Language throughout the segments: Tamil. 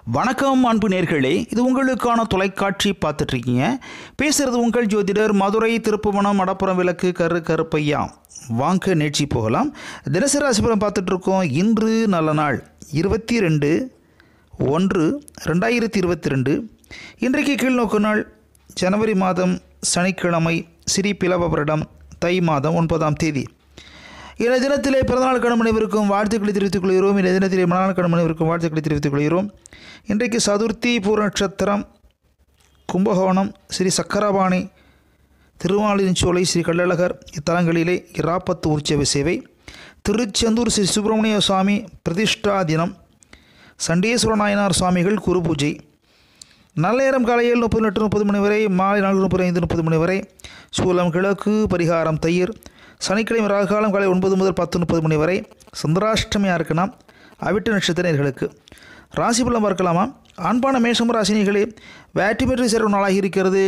வணக்கம் அன்பு நேர்களே இது உங்களுக்கான தொலைக்காட்சி பார்த்துட்ருக்கீங்க பேசுகிறது உங்கள் ஜோதிடர் மதுரை திருப்புவனம் மடப்புறம் விளக்கு கரு கருப்பையா வாங்க நேர்ச்சி போகலாம் தினசரி ராசிபுரம் பார்த்துட்ருக்கோம் இன்று நல்ல நாள் இருபத்தி ரெண்டு ஒன்று ரெண்டாயிரத்தி இருபத்தி ரெண்டு இன்றைக்கு கீழ்நோக்கு நாள் ஜனவரி மாதம் சனிக்கிழமை சிறி பிளவ வருடம் தை மாதம் ஒன்பதாம் தேதி இந்த தினத்திலே பிறந்தநாள் கணமனைவிற்கும் வாழ்த்துக்களை தெரிவித்துக் கொள்கிறோம் இந்த தினத்திலே மணநாள் கணமனைவிற்கும் வாழ்த்துக்களை தெரிவித்துக் கொள்கிறோம் இன்றைக்கு சதுர்த்தி பூர நட்சத்திரம் கும்பகோணம் ஸ்ரீ சக்கரபாணி திருமாலின்சோலை ஸ்ரீ கள்ளழகர் இத்தலங்களிலே இராப்பத்து உற்சவ சேவை திருச்செந்தூர் ஸ்ரீ சுப்பிரமணிய சுவாமி பிரதிஷ்டா தினம் சண்டீஸ்வர நாயனார் சுவாமிகள் குரு பூஜை நல்ல நேரம் காலையில் முப்பது எட்டு முப்பது மணி வரை மாலை நான்கு முப்பது ஐந்து முப்பது மணி வரை சூலம் கிழக்கு பரிகாரம் தயிர் சனிக்கிழமை ராகுகாலம் காலை ஒன்பது முதல் பத்து முப்பது மணி வரை சந்திராஷ்டமியாக இருக்குன்னா அவிட்ட நட்சத்திரர்களுக்கு ராசி பலம் பார்க்கலாமா அன்பான மேஷம் ராசினிகளே வேட்டி பெற்று சேரும் நாளாகி இருக்கிறது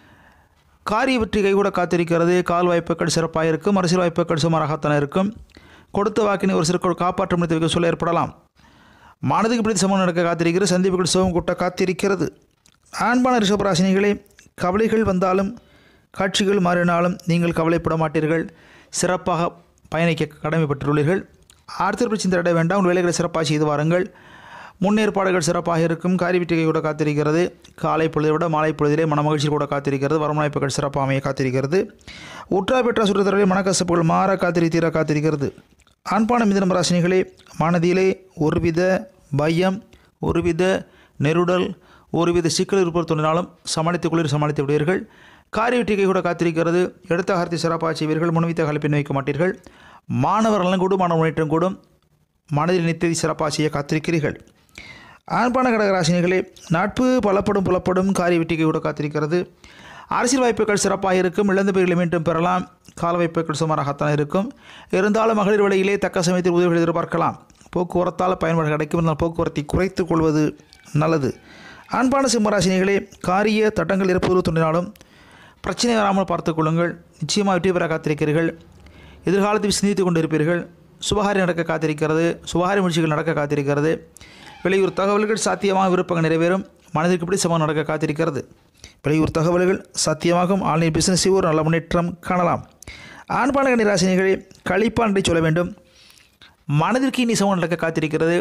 காரிய வெற்றி கைகூட காத்திருக்கிறது கால் வாய்ப்புகள் சிறப்பாக இருக்கும் அரசியல் வாய்ப்புகள் சுமாராகத்தானே இருக்கும் கொடுத்த வாக்கினை ஒரு சிறு காப்பாற்ற முடித்து வைக்க சொல்ல ஏற்படலாம் மனதுக்கு பிடித்த சமம் நடக்க காத்திருக்கிறது சந்திப்புகள் சிவம் கூட்ட காத்திருக்கிறது ஆண்பான ரிஷபராசினிகளே கவலைகள் வந்தாலும் காட்சிகள் மாறினாலும் நீங்கள் கவலைப்பட மாட்டீர்கள் சிறப்பாக பயணிக்க கடமைப்பட்டுள்ளீர்கள் ஆர்த்தர் பிரச்சனை தட வேண்டாம் உங்கள் வேலைகளை சிறப்பாக செய்து வாருங்கள் முன்னேற்பாடுகள் சிறப்பாக இருக்கும் காரிவிட்டிகை கூட காத்திருக்கிறது காலை பொழுதை விட மாலை பொழுதிலே மனமகிழ்ச்சி கூட காத்திருக்கிறது வரமழைப்புகள் சிறப்பாக அமைய காத்திருக்கிறது உற்றா பெற்ற சுற்றுத்தரவில் மனக்கசப்புகள் மாற காத்திரி தீர காத்திருக்கிறது ஆண்பான மிதனம் ராசினிகளே மனதிலே ஒருவித பயம் ஒருவித நெருடல் ஒருவித சிக்கல் இருப்பது தோன்றினாலும் சமாளித்துக் கொள்ளிர் சமாளித்து விடுவீர்கள் காரிய வெற்றிகை கூட காத்திருக்கிறது எடுத்த கார்த்தி சிறப்பாக செய்வீர்கள் முன்வைத்த கலப்பின் வைக்க மாட்டீர்கள் மாணவர் நலன் கூடும் மாணவ முன்னேற்றம் கூடும் மனதில் நித்ததி சிறப்பாக செய்ய காத்திருக்கிறீர்கள் ஆண்பான கடகராசினிகளே நட்பு பலப்படும் புலப்படும் காரிய வெற்றிகை கூட காத்திருக்கிறது அரசியல் வாய்ப்புகள் சிறப்பாக இருக்கும் இழந்த பெயர்களை மீண்டும் பெறலாம் கால வாய்ப்புகள் சுமாராகத்தான் இருக்கும் இருந்தாலும் மகளிர் வழியிலே தக்க சமயத்தில் உதவிகள் எதிர்பார்க்கலாம் போக்குவரத்தால் பயன்பாடு கிடைக்கும் இருந்தால் போக்குவரத்தை குறைத்துக் கொள்வது நல்லது ஆண்பான சிம்மராசினிகளே காரிய தட்டங்கள் இருப்பது தோன்றினாலும் பிரச்சனை வராமல் பார்த்துக் கொள்ளுங்கள் நிச்சயமாக வெற்றி பெற காத்திருக்கிறீர்கள் எதிர்காலத்தில் சிந்தித்து கொண்டிருப்பீர்கள் சுபகாரி நடக்க காத்திருக்கிறது சுபகாரி முயற்சிகள் நடக்க காத்திருக்கிறது வெளியூர் தகவல்கள் சாத்தியமாக விருப்பங்கள் நிறைவேறும் மனதிற்கு பிடி சமம் நடக்க காத்திருக்கிறது வெளியூர் தகவல்கள் சாத்தியமாகும் ஆன்லைன் பிசினஸ் ஒரு நல்ல முன்னேற்றம் காணலாம் ஆண்பான நிராசினிகளை கழிப்பான் என்று சொல்ல வேண்டும் மனதிற்கு இனி சமம் நடக்க காத்திருக்கிறது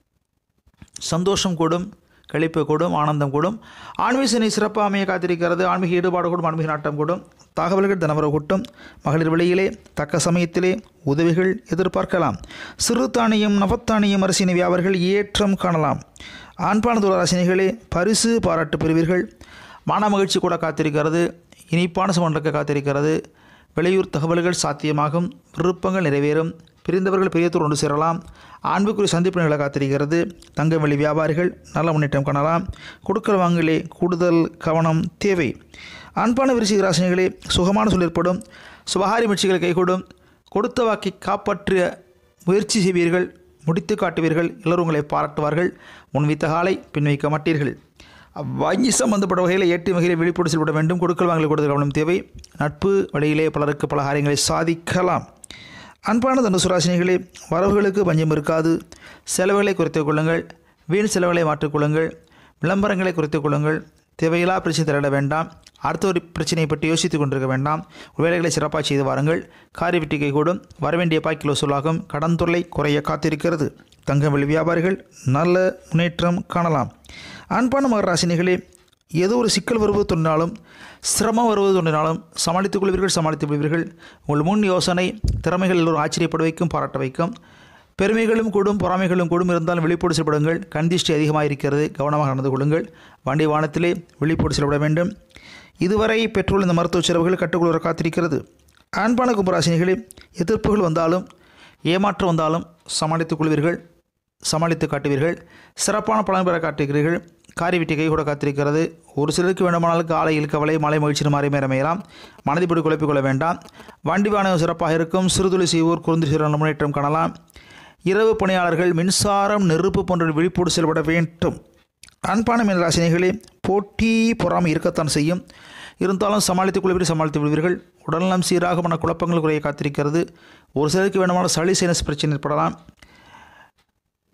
சந்தோஷம் கூடும் கழிப்பு கூடும் ஆனந்தம் கூடும் ஆன்மீக சினை சிறப்பாக அமைய காத்திருக்கிறது ஆன்மீக ஈடுபாடு கூடும் ஆன்மீக நாட்டம் கூடும் தகவல்கள் தினவர கூட்டம் மகளிர் வெளியிலே தக்க சமயத்திலே உதவிகள் எதிர்பார்க்கலாம் சிறுதானியம் நவத்தானியம் அரசின வியாபாரிகள் ஏற்றம் காணலாம் ஆண்பான துளராசினிகளே பரிசு பாராட்டு பெறுவீர்கள் மன மகிழ்ச்சி கூட காத்திருக்கிறது இனிப்பான சமம் நடக்க காத்திருக்கிறது வெளியூர் தகவல்கள் சாத்தியமாகும் விருப்பங்கள் நிறைவேறும் பிரிந்தவர்கள் பெரியத்தூர் ஒன்று சேரலாம் ஆண்புக்குரிய சந்திப்பு நிலை காத்திருக்கிறது தங்கம் வெளி வியாபாரிகள் நல்ல முன்னேற்றம் காணலாம் கொடுக்கல் வாங்கலே கூடுதல் கவனம் தேவை அன்பான விருச்சிக ராசினிகளே சுகமான சொல் ஏற்படும் சுபகாரி முயற்சிகள் கைகூடும் கொடுத்த வாக்கை காப்பாற்றிய முயற்சி செய்வீர்கள் முடித்து காட்டுவீர்கள் எல்லோரும் உங்களை பாராட்டுவார்கள் முன்வைத்த காலை பின்வைக்க மாட்டீர்கள் வங்கி சம்பந்தப்பட்ட வகையில் ஏற்றி வகையில் விழிப்புணர்வு செயல்பட வேண்டும் கொடுக்கல் வாங்கல் கொடுத்த கவனம் தேவை நட்பு வழியிலே பலருக்கு பல காரியங்களை சாதிக்கலாம் அன்பான தனுசு ராசினிகளே வரவுகளுக்கு பஞ்சம் இருக்காது செலவுகளை குறைத்துக் கொள்ளுங்கள் வீண் செலவுகளை மாற்றிக்கொள்ளுங்கள் விளம்பரங்களை குறைத்துக் கொள்ளுங்கள் தேவையில்லா பிரச்சனை தரட வேண்டாம் அடுத்த ஒரு பிரச்சனையை பற்றி யோசித்துக் கொண்டிருக்க வேண்டாம் வேலைகளை சிறப்பாக செய்து வாருங்கள் காரி வெட்டிக்கை கூடும் வரவேண்டிய பாக்கிலோ சொல்லாகும் கடன் தொல்லை குறைய காத்திருக்கிறது தங்கம் வெளி வியாபாரிகள் நல்ல முன்னேற்றம் காணலாம் அன்பான மகராசினிகளே ஏதோ ஒரு சிக்கல் வருவது தோன்றினாலும் சிரமம் வருவது தோன்றினாலும் சமாளித்துக் கொள்வீர்கள் சமாளித்து விடுவீர்கள் உங்கள் முன் யோசனை திறமைகள் எல்லோரும் ஆச்சரியப்பட வைக்கும் பாராட்ட வைக்கும் பெருமைகளும் கூடும் பொறாமைகளும் கூடும் இருந்தாலும் வெளிப்போடு செயல்படுங்கள் கண்திஷ்டி அதிகமாக இருக்கிறது கவனமாக நடந்து கொள்ளுங்கள் வண்டி வானத்திலே வெளிப்போடு செயல்பட வேண்டும் இதுவரை பெட்ரோல் இந்த மருத்துவ செலவுகள் கட்டுக்குள்ள காத்திருக்கிறது ஆண்பான கும்பராசினிகளே எதிர்ப்புகள் வந்தாலும் ஏமாற்றம் வந்தாலும் சமாளித்துக் கொள்வீர்கள் சமாளித்து காட்டுவீர்கள் சிறப்பான பலன் பெற காட்டுகிறீர்கள் காரி விட்டி கை கூட காத்திருக்கிறது ஒரு சிலருக்கு வேண்டுமானாலும் காலையில் கவலை மலை மகிழ்ச்சி மாறி மேறமையலாம் மனதிப்படி குழப்பிக் கொள்ள வேண்டாம் வண்டி வாகனம் சிறப்பாக இருக்கும் சிறுதுளி செய்வோர் குறுந்து சிறந்த முன்னேற்றம் காணலாம் இரவு பணியாளர்கள் மின்சாரம் நெருப்பு போன்ற விழிப்போடு செயல்பட வேண்டும் அன்பான மீன ராசினிகளே போட்டி பொறாமை இருக்கத்தான் செய்யும் இருந்தாலும் சமாளித்துக் கொள்வீர்கள் சமாளித்து விடுவீர்கள் உடல்நலம் சீராக மன குழப்பங்கள் குறைய காத்திருக்கிறது ஒரு சிலருக்கு வேண்டுமான சளி சைனஸ் பிரச்சனை ஏற்படலாம்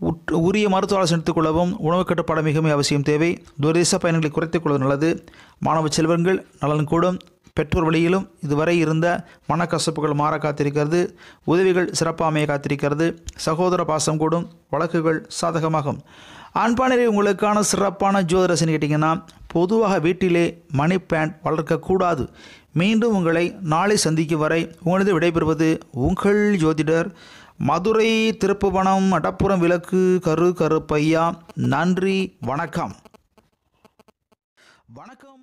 உட்- உரிய மருத்துவ ஆலோசனை எடுத்துக்கொள்ளவும் உணவு கட்டுப்பாடு மிகவும் அவசியம் தேவை துரதேச பயணங்களை குறைத்துக் கொள்வது நல்லது மாணவ செல்வங்கள் நலன் கூடும் பெற்றோர் வழியிலும் இதுவரை இருந்த மனக்கசப்புகள் மாற காத்திருக்கிறது உதவிகள் சிறப்பாமைய காத்திருக்கிறது சகோதர பாசம் கூடும் வழக்குகள் சாதகமாகும் ஆண்பானரை உங்களுக்கான சிறப்பான ஜோதிரசன் கேட்டிங்கன்னா பொதுவாக வீட்டிலே மணி பிளான்ட் வளர்க்கக்கூடாது மீண்டும் உங்களை நாளை சந்திக்கும் வரை உங்களது விடைபெறுவது உங்கள் ஜோதிடர் மதுரை திருப்புவனம் அடப்புறம் விளக்கு கரு கருப்பையா நன்றி வணக்கம் வணக்கம்